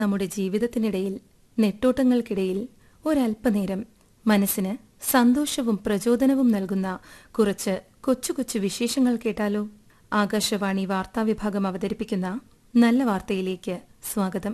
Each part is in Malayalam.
നമ്മുടെ ജീവിതത്തിനിടയിൽ നെട്ടോട്ടങ്ങൾക്കിടയിൽ ഒരല്പനേരം മനസ്സിന് സന്തോഷവും പ്രചോദനവും നൽകുന്ന കുറച്ച് കൊച്ചു കൊച്ചു വിശേഷങ്ങൾ കേട്ടാലോ ആകാശവാണി വാർത്താവിഭാഗം അവതരിപ്പിക്കുന്ന നല്ല വാർത്തയിലേക്ക് സ്വാഗതം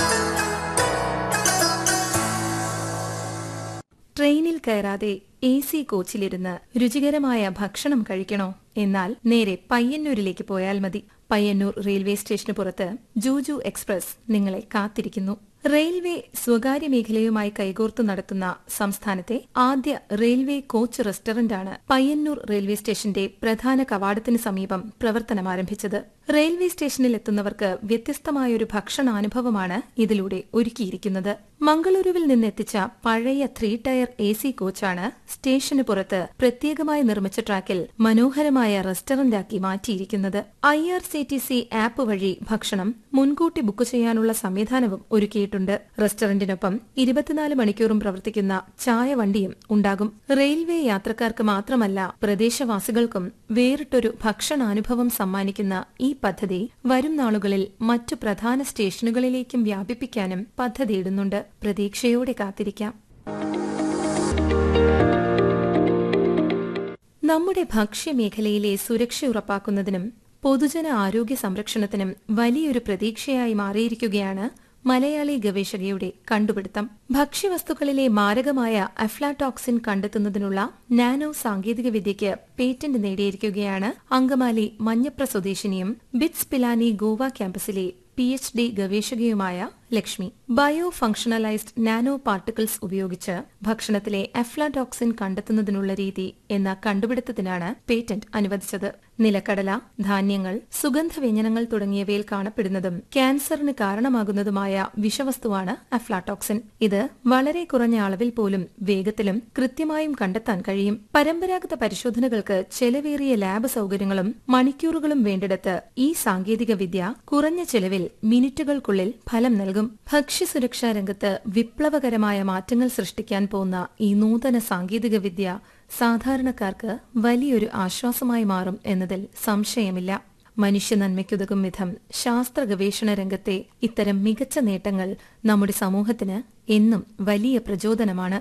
ട്രെയിനിൽ കയറാതെ എ സി കോച്ചിലിരുന്ന് രുചികരമായ ഭക്ഷണം കഴിക്കണോ എന്നാൽ നേരെ പയ്യന്നൂരിലേക്ക് പോയാൽ മതി പയ്യന്നൂർ റെയിൽവേ സ്റ്റേഷന് പുറത്ത് ജൂജു എക്സ്പ്രസ് നിങ്ങളെ കാത്തിരിക്കുന്നു റെയിൽവേ സ്വകാര്യ മേഖലയുമായി കൈകോർത്തു നടത്തുന്ന സംസ്ഥാനത്തെ ആദ്യ റെയിൽവേ കോച്ച് റെസ്റ്റോറന്റാണ് പയ്യന്നൂർ റെയിൽവേ സ്റ്റേഷന്റെ പ്രധാന കവാടത്തിന് സമീപം പ്രവർത്തനം ആരംഭിച്ചത് റെയിൽവേ സ്റ്റേഷനിൽ എത്തുന്നവർക്ക് വ്യത്യസ്തമായൊരു ഭക്ഷണാനുഭവമാണ് ഇതിലൂടെ ഒരുക്കിയിരിക്കുന്നത് മംഗളൂരുവിൽ നിന്നെത്തിച്ച പഴയ ത്രീ ടയർ എ സി കോച്ചാണ് സ്റ്റേഷന് പുറത്ത് പ്രത്യേകമായി നിർമ്മിച്ച ട്രാക്കിൽ മനോഹരമായ റെസ്റ്റോറന്റാക്കി മാറ്റിയിരിക്കുന്നത് I R C T C app വഴി ഭക്ഷണം മുൻകൂട്ടി ബുക്ക് ചെയ്യാനുള്ള സംവിധാനവും ഒരുക്കിയിട്ടുണ്ട് റെസ്റ്റോറന്റിനൊപ്പം ഇരുപത്തിനാല് മണിക്കൂറും പ്രവർത്തിക്കുന്ന ചായ വണ്ടിയും ഉണ്ടാകും റെയിൽവേ യാത്രക്കാർക്ക് മാത്രമല്ല പ്രദേശവാസികൾക്കും വേറിട്ടൊരു ഭക്ഷണാനുഭവം സമ്മാനിക്കുന്ന ഈ പദ്ധതി വരും നാളുകളിൽ മറ്റു പ്രധാന സ്റ്റേഷനുകളിലേക്കും വ്യാപിപ്പിക്കാനും പദ്ധതിയിടുന്നുണ്ട് പ്രതീക്ഷയോടെ കാത്തിരിക്കാം നമ്മുടെ ഭക്ഷ്യമേഖലയിലെ സുരക്ഷ ഉറപ്പാക്കുന്നതിനും പൊതുജന ആരോഗ്യ സംരക്ഷണത്തിനും വലിയൊരു പ്രതീക്ഷയായി മാറിയിരിക്കുകയാണ് മലയാളി ഗവേഷകയുടെ കണ്ടുപിടുത്തം ഭക്ഷ്യവസ്തുക്കളിലെ മാരകമായ അഫ്ലാടോക്സിൻ കണ്ടെത്തുന്നതിനുള്ള നാനോ സാങ്കേതികവിദ്യയ്ക്ക് പേറ്റന്റ് നേടിയിരിക്കുകയാണ് അങ്കമാലി മഞ്ഞപ്ര സ്വദേശിനിയും ബിറ്റ്സ് പിലാനി ഗോവ ക്യാമ്പസിലെ പി എച്ച് ഡി ഗവേഷകയുമായ Lakshmi bio functionalised nano particles ഉപയോഗിച്ച് ഭക്ഷണത്തിലെ അഫ്ലാടോക്സിൻ കണ്ടെത്തുന്നതിനുള്ള രീതി എന്ന കണ്ടുപിടുത്തത്തിനാണ് പേറ്റന്റ് അനുവദിച്ചത് നിലക്കടല ധാന്യങ്ങൾ സുഗന്ധവ്യഞ്ജനങ്ങൾ തുടങ്ങിയവയിൽ കാണപ്പെടുന്നതും ക്യാൻസറിന് കാരണമാകുന്നതുമായ വിഷവസ്തുവാണ് അഫ്ലാടോക്സിൻ ഇത് വളരെ കുറഞ്ഞ അളവിൽ പോലും വേഗത്തിലും കൃത്യമായും കണ്ടെത്താൻ കഴിയും പരമ്പരാഗത പരിശോധനകൾക്ക് ചെലവേറിയ ലാബ് സൗകര്യങ്ങളും മണിക്കൂറുകളും വേണ്ടിടത്ത് ഈ സാങ്കേതിക വിദ്യ കുറഞ്ഞ ചെലവിൽ മിനിറ്റുകൾക്കുള്ളിൽ ഫലം നൽകും ഭക്ഷ്യസുരക്ഷാ രംഗത്ത് വിപ്ലവകരമായ മാറ്റങ്ങൾ സൃഷ്ടിക്കാൻ പോകുന്ന ഈ നൂതന സാങ്കേതിക വിദ്യ സാധാരണക്കാർക്ക് വലിയൊരു ആശ്വാസമായി മാറും എന്നതിൽ സംശയമില്ല മനുഷ്യ നന്മയ്ക്കുതകും വിധം ശാസ്ത്ര ഗവേഷണ രംഗത്തെ ഇത്തരം മികച്ച നേട്ടങ്ങൾ നമ്മുടെ സമൂഹത്തിന് എന്നും വലിയ പ്രചോദനമാണ്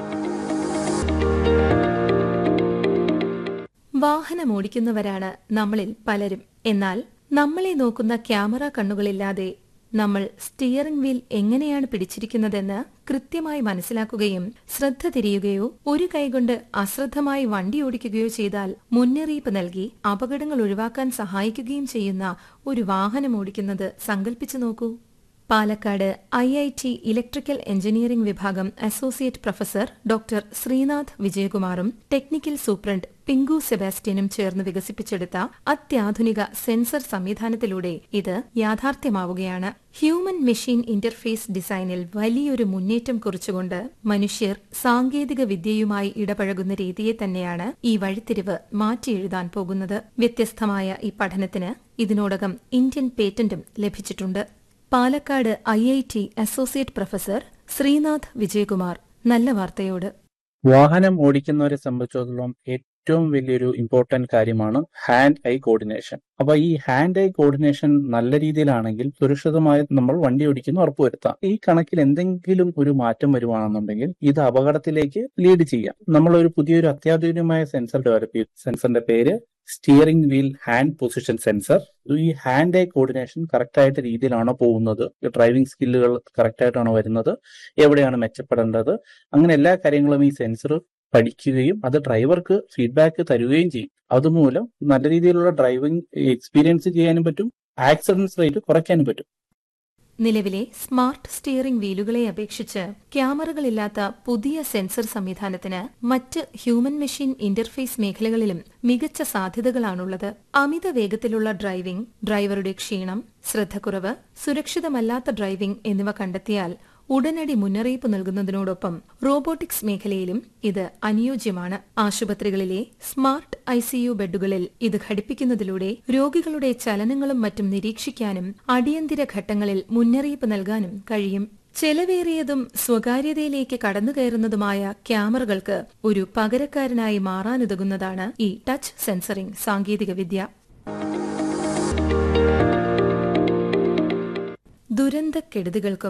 വാഹനമോടിക്കുന്നവരാണ് നമ്മളിൽ പലരും എന്നാൽ നമ്മളെ നോക്കുന്ന ക്യാമറ കണ്ണുകളില്ലാതെ നമ്മൾ സ്റ്റിയറിംഗ് വീൽ എങ്ങനെയാണ് പിടിച്ചിരിക്കുന്നതെന്ന് കൃത്യമായി മനസ്സിലാക്കുകയും ശ്രദ്ധ തിരിയുകയോ ഒരു കൈകൊണ്ട് അശ്രദ്ധമായി വണ്ടി ഓടിക്കുകയോ ചെയ്താൽ മുന്നറിയിപ്പ് നൽകി അപകടങ്ങൾ ഒഴിവാക്കാൻ സഹായിക്കുകയും ചെയ്യുന്ന ഒരു വാഹനം ഓടിക്കുന്നത് സങ്കല്പിച്ചു നോക്കൂ Palakkad I I T electrical engineering വിഭാഗം അസോസിയേറ്റ് പ്രൊഫസർ ഡോക്ടർ ശ്രീനാഥ് വിജയകുമാറും ടെക്നിക്കൽ സൂപ്രണ്ട് പിങ്കു സെബാസ്റ്റ്യനും ചേർന്ന് വികസിപ്പിച്ചെടുത്ത അത്യാധുനിക സെൻസർ സംവിധാനത്തിലൂടെ ഇത് യാഥാർത്ഥ്യമാവുകയാണ് ഹ്യൂമൻ മെഷീൻ ഇന്റർഫേസ് ഡിസൈനിൽ വലിയൊരു മുന്നേറ്റം കുറിച്ചുകൊണ്ട് മനുഷ്യർ സാങ്കേതിക വിദ്യയുമായി ഇടപഴകുന്ന രീതിയെ തന്നെയാണ് ഈ വഴിത്തിരിവ് മാറ്റിയെഴുതാൻ പോകുന്നത് വ്യത്യസ്തമായ ഈ പഠനത്തിന് ഇതിനോടകം ഇന്ത്യൻ പേറ്റന്റും ലഭിച്ചിട്ടുണ്ട് Palakkad I I T associate professor Srinath Vijayakumar നല്ല വാർത്തയോട് വാഹനം ഓടിക്കുന്നവരെ സംബന്ധിച്ചിടത്തോളം ഏറ്റവും വലിയൊരു ഇമ്പോർട്ടന്റ് കാര്യമാണ് ഹാൻഡ് ഐ കോർഡിനേഷൻ അപ്പൊ ഈ ഹാൻഡ് ഐ കോർഡിനേഷൻ നല്ല രീതിയിലാണെങ്കിൽ സുരക്ഷിതമായി നമ്മൾ വണ്ടി ഓടിക്കുന്ന ഉറപ്പുവരുത്താം ഈ കണക്കിൽ എന്തെങ്കിലും ഒരു മാറ്റം വരുവാണെന്നുണ്ടെങ്കിൽ ഇത് അപകടത്തിലേക്ക് ലീഡ് ചെയ്യാം നമ്മൾ ഒരു പുതിയൊരു അത്യാധുനികമായ സെൻസർ ഡെവലപ്പ് ചെയ്തു സെൻസറിന്റെ പേര് steering wheel hand position sensor ഈ ഹാൻഡ് ഐ കോർഡിനേഷൻ കറക്റ്റ് ആയിട്ട് രീതിയിലാണോ പോകുന്നത് ഡ്രൈവിംഗ് സ്കില്ലുകൾ കറക്റ്റ് ആയിട്ടാണോ വരുന്നത് എവിടെയാണ് മെച്ചപ്പെടേണ്ടത് അങ്ങനെ എല്ലാ കാര്യങ്ങളും ഈ സെൻസർ പഠിക്കുകയും അത് ഡ്രൈവർക്ക് ഫീഡ്ബാക്ക് തരുകയും ചെയ്യും അതുമൂലം നല്ല രീതിയിലുള്ള ഡ്രൈവിംഗ് എക്സ്പീരിയൻസ് ചെയ്യാനും പറ്റും ആക്സിഡൻസ് റേറ്റ് കുറയ്ക്കാനും പറ്റും നിലവിലെ സ്മാർട്ട് സ്റ്റിയറിംഗ് വീലുകളെ അപേക്ഷിച്ച് ക്യാമറകളില്ലാത്ത പുതിയ സെൻസർ സംവിധാനത്തിന് മറ്റ് ഹ്യൂമൻ മെഷീൻ ഇന്റർഫേസ് മേഖലകളിലും മികച്ച സാധ്യതകളാണുള്ളത് അമിത വേഗത്തിലുള്ള ഡ്രൈവിംഗ് ഡ്രൈവറുടെ ക്ഷീണം ശ്രദ്ധക്കുറവ് സുരക്ഷിതമല്ലാത്ത ഡ്രൈവിംഗ് എന്നിവ കണ്ടെത്തിയാൽ ഉടനടി മുന്നറിയിപ്പ് നൽകുന്നതിനോടൊപ്പം റോബോട്ടിക്സ് മേഖലയിലും ഇത് അനുയോജ്യമാണ് ആശുപത്രികളിലെ സ്മാർട്ട് ഐസിയു ബെഡുകളിൽ ഇത് ഘടിപ്പിക്കുന്നതിലൂടെ രോഗികളുടെ ചലനങ്ങളും മറ്റും നിരീക്ഷിക്കാനും അടിയന്തര ഘട്ടങ്ങളിൽ മുന്നറിയിപ്പ് നൽകാനും കഴിയും ചെലവേറിയതും സ്വകാര്യതയിലേക്ക് കടന്നുകയറുന്നതുമായ ക്യാമറകൾക്ക് ഒരു പകരക്കാരനായി മാറാനുതകുന്നതാണ് ഈ ടച്ച് സെൻസറിംഗ് സാങ്കേതികവിദ്യ ദുരന്തക്കെടുതികൾക്കും